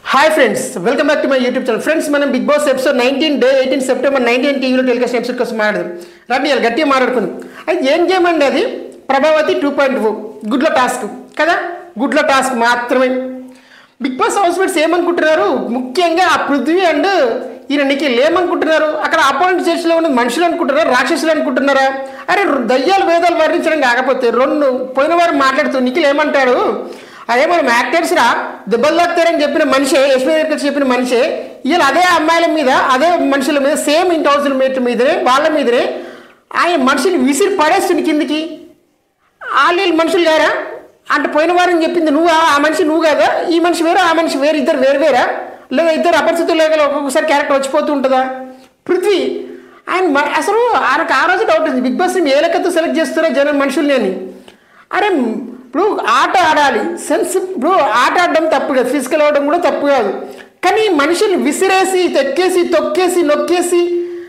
hi friends welcome back to my YouTube channel friends మనం Bigg Boss episode nineteen day eighteen September nineteen టీవీలో telecast episode కోసం మాట్లాడదాం రండి ఇవాళ గట్టిగా మాట్లాడుకుందాం అయితే ఏం గేమ్ అండి అది ప్రభావతి టూ పాయింట్ ఫోర్ గుడ్ల టాస్క్ కదా గుడ్ల టాస్క్ మాత్రమే బిగ్ బాస్ హౌస్ మేట్స్ ఏమనుకుంటున్నారు ముఖ్యంగా ఆ పృథ్వీ అండ్ ఈయన నిఖిల్ ఏమనుకుంటున్నారు అక్కడ అపాయింట్ చర్చిలో ఉన్న మనుషులు అనుకుంటున్నారా రాక్షసులు అనుకుంటున్నారా అరే దయ్యాలు వేదాలు వర్ణించడం కాకపోతే రెండు పోయిన వారు మాట్లాడుతూ నిఖిల్ ఏమంటాడు అదే మనం యాక్టర్స్ రా దెబ్బలు తాకుతారని చెప్పిన మనిషే యశ్మి గారికి చెప్పిన మనిషే వీళ్ళు అదే అమ్మాయిల మీద అదే మనుషుల మీద సేమ్ ఇంటి హౌస్ల మీద మీదనే వాళ్ళ మీదనే ఆయన మనుషులు విసిరి పడేస్తుంది కిందికి వాళ్ళు మనుషులు గారా అంటే పోయిన వారం చెప్పింది నువ్వు ఆ మనిషి నువ్వు కదా ఈ మనిషి వేరు ఆ మనిషి వేరు ఇద్దరు వేరు వేరా లేదా ఇద్దరు అపరిస్థితులు లేక ఒక్కొక్కసారి క్యారెక్టర్ వచ్చిపోతూ ఉంటుందా పృథ్వీ ఆయన మ- అసలు ఆయనకు ఆ రోజు డౌట్ ఉంది బిగ్ బాస్ ఏ లెక్కతో సెలెక్ట్ చేస్తారో జనం మనుషుల్ని అని అరే ఇప్పుడు ఆట ఆడాలి సెన్స్ ఇప్పుడు ఆట ఆడడం తప్పు కాదు ఫిజికల్ ఆడడం కూడా తప్పు కాదు కానీ మనుషుల్ని విసిరేసి తెక్కేసి తొక్కేసి నొక్కేసి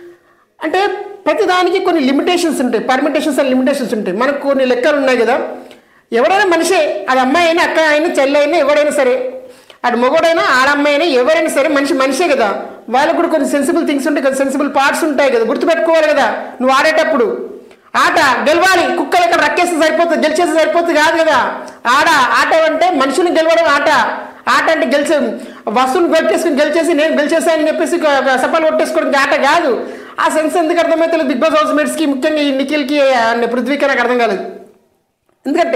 అంటే ప్రతిదానికి కొన్ని లిమిటేషన్స్ ఉంటాయి పర్మిటేషన్స్ అండ్ లిమిటేషన్స్ ఉంటాయి మనకు కొన్ని లెక్కలు ఉన్నాయి కదా ఎవరైనా మనిషే అది అమ్మాయి అయినా అక్క అయినా చెల్లి అయినా ఎవరైనా సరే అటు మొగోడైనా ఆడమ్మాయి అయినా ఎవరైనా సరే మనిషి మనిషే కదా వాళ్ళకు కూడా కొన్ని సెన్సిబుల్ థింగ్స్ ఉంటాయి కదా సెన్సిబుల్ పార్ట్స్ ఉంటాయి కదా గుర్తుపెట్టుకోవాలి కదా నువ్వు ఆడేటప్పుడు ఆట గెలవాలి కుక్కలు ఇక్కడ రక్కేస్తే సరిపోతుంది గెలిచేస్తే సరిపోతుంది కాదు కదా ఆడ ఆట అంటే మనుషుని గెలవడం ఆట ఆట అంటే గెలిచే వస్తువుని గెలిచేసుకుని గెలిచేసి నేను గెలిచేసానని చెప్పేసి సపాలు కొట్టేసుకోవడం ఆట కాదు ఆ సెన్స్ ఎందుకు అర్థమైతే బిగ్ బాస్ హౌస్ మేట్స్కి ముఖ్యంగా ఈ నిఖిల్కి అండ్ పృథ్వీకి నాకు అర్థం కాలేదు ఎందుకంటే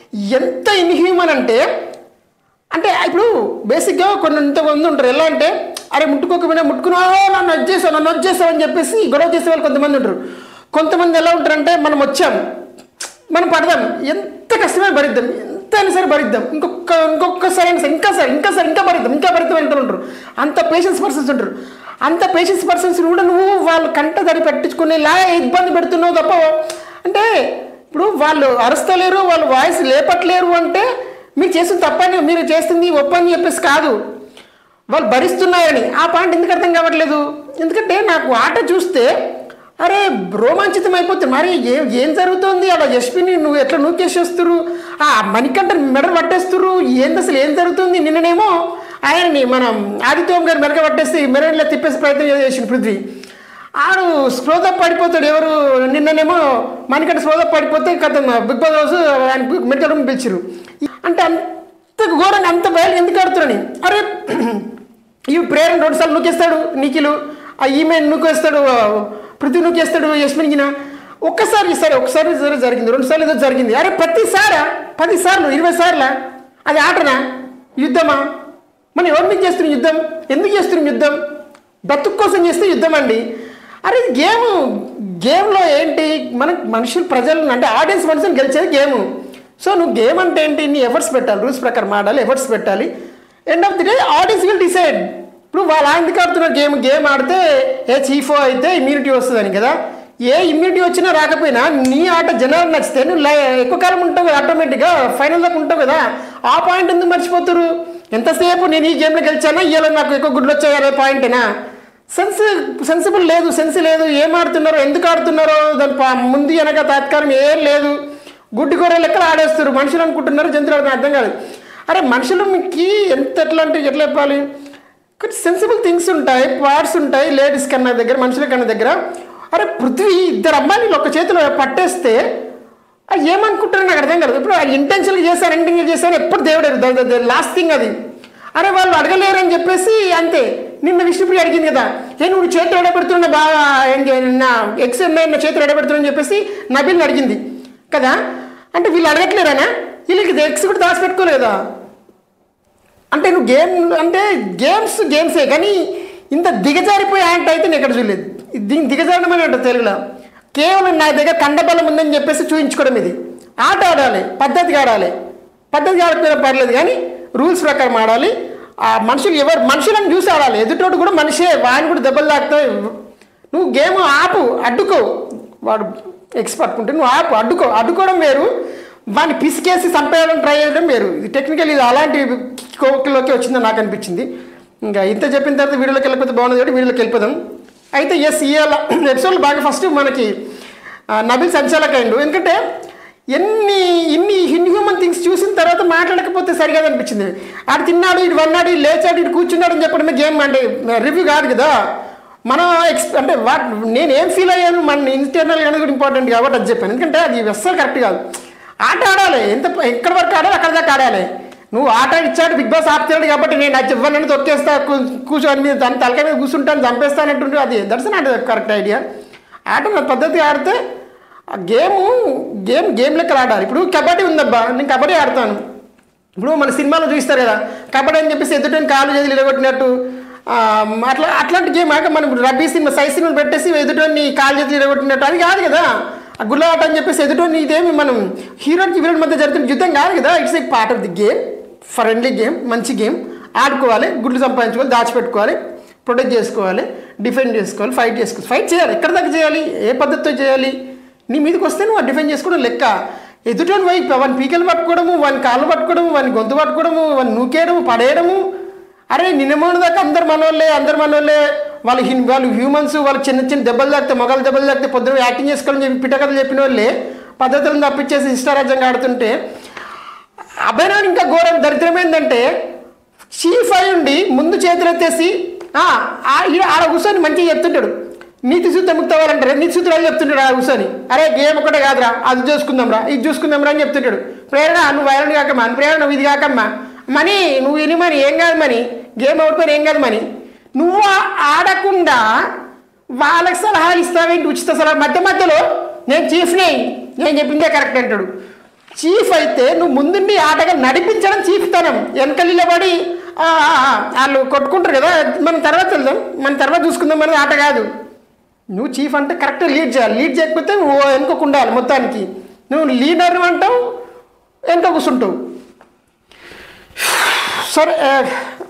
ఎంత ఇన్హ్యూమన్ అంటే అంటే ఇప్పుడు బేసిక్గా కొన్ని ఇంతమంది ఉంటారు ఎలా అంటే అరే ముట్టుకోకపోయినా ముట్టుకున్నావో నన్ను వచ్చేసావు నన్ను వచ్చేసావు అని చెప్పేసి గొడవ చేసే వాళ్ళు కొంతమంది ఉంటారు కొంతమంది ఎలా ఉంటారంటే మనం వచ్చాం మనం పడదాం ఎంత కష్టమైన భరిద్దాం ఎంత అయినా సరే భరిద్దాం ఇంకొక ఇంకొకసారి అయినా సరే ఇంకా సరే ఇంకా సరే ఇంకా భరిద్దాం ఇంకా భరిద్దాం అంటూ ఉంటారు అంత పేషెన్స్ పర్సన్స్ ఉంటారు అంత పేషెన్స్ పర్సన్స్ కూడా నువ్వు వాళ్ళు కంట దడి పెట్టించుకునేలా ఇబ్బంది పెడుతున్నావు తప్ప అంటే ఇప్పుడు వాళ్ళు అరుస్తలేరు వాళ్ళు వాయిస్ లేపట్లేరు అంటే మీరు చేసిన తప్పని మీరు చేస్తుంది ఒప్పని చెప్పేసి కాదు వాళ్ళు భరిస్తున్నారని ఆ పాయింట్ ఎందుకు అర్థం కావట్లేదు ఎందుకంటే నాకు ఆట చూస్తే అరే రోమాంచితం అయిపోతుంది మరి ఏం ఏం జరుగుతుంది అలా యశ్విని నువ్వు ఎట్లా నూకేసేస్తురు ఆ మణికంఠ మెడలు పట్టేస్తురు ఏంది అసలు ఏం జరుగుతుంది నిన్ననేమో ఆయనని మనం ఆదిత్యం గారు మెడక పట్టేసి మెరడిలో తిప్పేసి ప్రయత్నం చేసింది పృథ్వీ ఆడు స్ప్రోద పడిపోతాడు ఎవరు నిన్ననేమో మణికంఠ స్ప్రోద పడిపోతే కథ బిగ్ బాస్ హౌస్ ఆయన మెడికల్ రూమ్ పిలిచిరు అంటే అంత ఘోరంగా అంత బయలు ఎందుకు ఆడుతున్నాని అరే ఈ ప్రేరణ రెండు సార్లు నూకేస్తాడు నిఖిలు ఆ ఈమె నూకేస్తాడు పృథ్వీ నూకేస్తాడు యశ్మిన్గిన ఒక్కసారి సరే ఒకసారి సరే జరిగింది రెండు సార్లు ఏదో జరిగింది అరే ప్రతిసారా పది సార్లు ఇరవై సార్లా అది ఆటనా యుద్ధమా మనం ఎవరి మీద చేస్తున్నాం యుద్ధం ఎందుకు చేస్తున్నాం యుద్ధం బతుకు కోసం చేస్తే యుద్ధం అండి అరే ఇది గేమ్ గేమ్లో ఏంటి మన మనుషులు ప్రజలు అంటే ఆడియన్స్ మనుషులు గెలిచేది గేమ్ సో నువ్వు గేమ్ అంటే ఏంటి నీ ఎఫర్ట్స్ పెట్టాలి రూల్స్ ప్రకారం ఆడాలి ఎఫర్ట్స్ పెట్టాలి end of the day audience will decide ఇప్పుడు వాళ్ళు ఎందుకు ఆడుతున్నారు గేమ్ గేమ్ ఆడితే ఏ చీఫో అయితే ఇమ్యూనిటీ వస్తుందని కదా ఏ ఇమ్యూనిటీ వచ్చినా రాకపోయినా నీ ఆట జనాలు నచ్చితే నువ్వు లై- ఎక్కువ కాలం ఉంటావు కదా ఆటోమేటిక్గా ఫైనల్ దాకా ఉంటావు కదా ఆ పాయింట్ ఎందుకు మర్చిపోతారు ఎంతసేపు నేను ఈ గేమ్లో గెలిచానా ఇవాళ నాకు ఎక్కువ గుడ్లు వచ్చాయి అనే పాయింటేనా సెన్స్ సెన్సిబుల్ లేదు సెన్స్ లేదు ఏం ఆడుతున్నారో ఎందుకు ఆడుతున్నారో దాని పా- ముందు వెనక తాత్కాలం ఏం లేదు గుడ్డి కూర లెక్కలు ఆడేస్తారు మనుషులు అనుకుంటున్నారు జంతువులు అనుకుంటున్నారు, అర్థం కాదు అరే మనుషులు మీకు ఎంత ఎట్లా అంటే ఎట్లా చెప్పాలి కొన్ని సెన్సిబుల్ థింగ్స్ ఉంటాయి పార్ట్స్ ఉంటాయి లేడీస్ కన్నా దగ్గర మనుషుల కన్నా దగ్గర అరే పృథ్వీ ఇద్దరు అమ్మాయిలు ఒక చేతిలో పట్టేస్తే అది ఏమనుకుంటారో నాకు అర్థం కాదు ఇప్పుడు ఇంటెన్షన్గా చేశారు ఇంటెన్షన్ చేశారు ఎప్పుడు దేవుడు లాస్ట్ థింగ్ అది అరే వాళ్ళు అడగలేరని చెప్పేసి అంతే నిన్న విష్ణుప్రియ అడిగింది కదా ఏ నువ్వు చేతులు ఎడబెడుతున్నా బాగా ఏం- నా ఎక్స్ నా చేతులు ఎడబెడుతున్నా చెప్పేసి నబీల్ని అడిగింది కదా అంటే వీళ్ళు అడగట్లేరానా వీళ్ళకి ఎక్స్ కూడా దాచిపెట్టుకోలేదా అంటే నువ్వు గేమ్ అంటే గేమ్స్ గేమ్సే కానీ ఇంత దిగజారిపోయే యాంట్ అయితే నేను ఎక్కడ చూడలేదు దీన్ని దిగజారడం అని ఉంటుంది తెలుగులో కేవలం నా దగ్గర కండబలం ఉందని చెప్పేసి చూపించుకోవడం ఇది ఆట ఆడాలి పద్ధతిగా ఆడాలి పద్ధతిగా ఆడిపోయినా పర్లేదు కానీ రూల్స్ ప్రకారం ఆడాలి ఆ మనుషులు ఎవరు మనుషులను చూసి ఆడాలి ఎదుటోడు కూడా మనిషే వాడిని కూడా దెబ్బలు తాకుతాయి నువ్వు గేమ్ ఆపు అడ్డుకో వాడు ఎక్స్పర్ట్ ఉంటే నువ్వు ఆపు అడ్డుకో అడ్డుకోవడం వేరు వాడిని పిసికేసి చంపేయాలని ట్రై చేయడం వేరు ఇది టెక్నికల్ ఇది అలాంటి కోకిలోకి వచ్చిందని నాకు అనిపించింది ఇంకా ఇంత చెప్పిన తర్వాత వీడియోలోకి వెళ్ళిపోతే బాగుంది కాబట్టి వీడియోలోకి వెళ్ళిపోదాం అయితే ఎస్ ఇవాళ ఎపిసోడ్లో బాగా ఫస్ట్ మనకి ఆ, నబిల్ సంచాలక్ అయిండు ఎందుకంటే ఎన్ని ఇన్ని ఇన్హ్యూమన్ థింగ్స్ చూసిన తర్వాత నాతో మాట్లాడకపోతే సరిగా అనిపించింది ఆడు తిన్నాడు ఇటు వన్నాడు ఇటు లేచాడు ఇటు కూర్చున్నాడు అని చెప్పడమే గేమ్ అంటే రివ్యూ కాదు కదా మనం ఎక్స్ అంటే వాట్ నేను ఏం ఫీల్ అయ్యాను మన ఇంటర్నల్ అనేది కూడా ఇంపార్టెంట్ కాబట్టి అది చెప్పాను ఎందుకంటే అది అస్సలు కరెక్ట్ కాదు ఆట ఆడాలి ఎంత ఎక్కడి వరకు ఆడాలి అక్కడ దాకా ఆడాలి నువ్వు ఆట ఇచ్చాడు బిగ్ బాస్ ఆపుతున్నాడు కాబట్టి నేను అది ఇవ్వనని తొక్కేస్తా కూ- కూర్చొని మీద దాని తలకాయ మీద కూర్చుంటాను చంపేస్తానంటుంటే అది దట్స్ నాట్ కరెక్ట్ ఐడియా ఆట నా పద్ధతి ఆడితే ఆ గేము గేమ్ గేమ్ లెక్కలు ఆడాలి ఇప్పుడు కబడ్డీ ఉందబ్బా నేను కబడ్డీ ఆడతాను ఇప్పుడు మన సినిమాలో చూస్తారు కదా కబడ్డీ అని చెప్పేసి ఎదుటని కాలు చేతులు ఇరగొట్టినట్టు ఆ, అట్లా అట్లాంటి గేమ్ ఆక మనం ఇప్పుడు రబ్బీ సినిమా సై సినిమా పెట్టేసి ఎదుటోని కాలు చేతులు ఇరగొట్టినట్టు అది కాదు కదా ఆ గుల్ల ఆట అని చెప్పేసి ఎదుటోని ఇదేమి మనం హీరోకి హీరోయిన్ మధ్య జరుగుతున్న యుద్ధం కాదు కదా it's a part of the game friendly game మంచి గేమ్ ఆడుకోవాలి గుడ్లు సంపాదించుకోవాలి దాచిపెట్టుకోవాలి ప్రొటెక్ట్ చేసుకోవాలి డిఫెండ్ చేసుకోవాలి ఫైట్ చేసుకోవాలి ఫైట్ చేయాలి ఎక్కడ దాకా చేయాలి ఏ పద్ధతితో చేయాలి నీ మీదకి వస్తే నువ్వు డిఫెండ్ చేసుకోవడం లెక్క ఎదుటోని పోయి వాని పీకలు పట్టుకోవడము వాని కాళ్ళు పట్టుకోవడము వాని గొంతు పట్టుకోవడము వాని నూకేయడము పడేయడము అరే నిన్నమోని దాకా అందరు మనోళ్ళే అందరు మనోళ్ళే వాళ్ళు హిన్ వాళ్ళు హ్యూమన్స్ వాళ్ళు చిన్న చిన్న దెబ్బలు తాకితే మొగలు దెబ్బలు తాకితే పొద్దున యాక్టింగ్ చేసుకోవాలని చెప్పి పిటకథలు చెప్పిన వాళ్ళే పద్ధతులను తప్పించేసి ఇష్టారాజ్యంగా ఆడుతుంటే అభయనాడు ఇంకా ఘోరం దరిద్రం ఏంటంటే చీఫ్ అయి ఉండి ముందు చేతులు ఎత్తేసి "ఆ, ఆ, ఈడ ఆడ కూర్చొని మంచిగా చెప్తుంటాడు నీతి సూత్రం ముక్తవాలంటారు నీతి సూత్రాలు చెప్తుంటాడు ఆడ కూర్చొని అరే గేమ్ ఒకటే కాదురా అది చూసుకుందాం రా ఇది చూసుకుందాం రా అని చెప్తుంటాడు ప్రేరణ నువ్వు వైరల్ కాకమ్మా ప్రేరణ నువ్వు ఇది కాకమ్మా మనీ నువ్వు ఇది మని ఏం కాదు మని గేమ్ అవుట్పోయిన ఏం కాదు మని నువ్వు ఆ- ఆడకుండా వాళ్ళకి సలహాలు ఇస్తావేంటి ఉచిత సలహా మధ్య మధ్యలో నేను చీఫ్ని నేను చెప్పిందే కరెక్ట్ అంటాడు చీఫ్ అయితే నువ్వు ముందుండి ఆటగా నడిపించడం చీఫ్ తనం వెనక నిలబడి "ఆ, ఆ, ఆ," వాళ్ళు కొట్టుకుంటారు కదా మనం తర్వాత వెళ్దాం మన తర్వాత చూసుకుందాం అనేది ఆట కాదు నువ్వు చీఫ్ అంటే కరెక్ట్గా లీడ్ చేయాలి లీడ్ చేయకపోతే ఓ వెనుకకు ఉండాలి మొత్తానికి నువ్వు లీడర్ అంటావు వెనుక కూర్చుంటావు సరే ఆ,